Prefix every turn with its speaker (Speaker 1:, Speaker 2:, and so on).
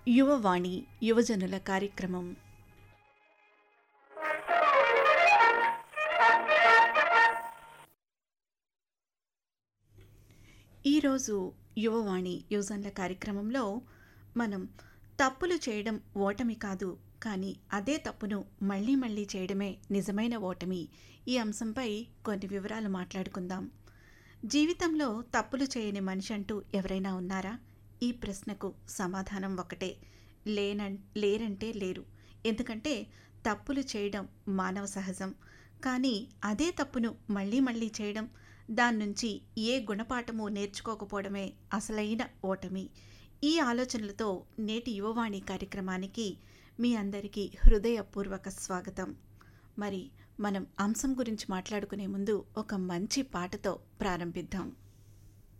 Speaker 1: యువవాణి యువజనుల కార్యక్రమం ఈరోజు యువవాణి యువజనుల కార్యక్రమంలో మనం తప్పులు చేయడం ఓటమి కాదు కానీ అదే తప్పును మళ్ళీ మళ్ళీ చేయడమే నిజమైన ఓటమి ఈ అంశంపై కొన్ని వివరాలు మాట్లాడుకుందాం జీవితంలో తప్పులు చేయని మనిషి అంటూ ఎవరైనా ఉన్నారా ఈ ప్రశ్నకు సమాధానం ఒకటే లేనం లేరంటే లేరు ఎందుకంటే తప్పులు చేయడం మానవ సహజం కానీ అదే తప్పును మళ్ళీ మళ్ళీ చేయడం దాని నుంచి ఏ గుణపాఠము నేర్చుకోకపోవడమే అసలైన ఓటమి ఈ ఆలోచనలతో నేటి యువవాణి కార్యక్రమానికి మీ అందరికీ హృదయపూర్వక స్వాగతం మరి మనం అంశం గురించి మాట్లాడుకునే ముందు ఒక మంచి పాటతో ప్రారంభిద్దాం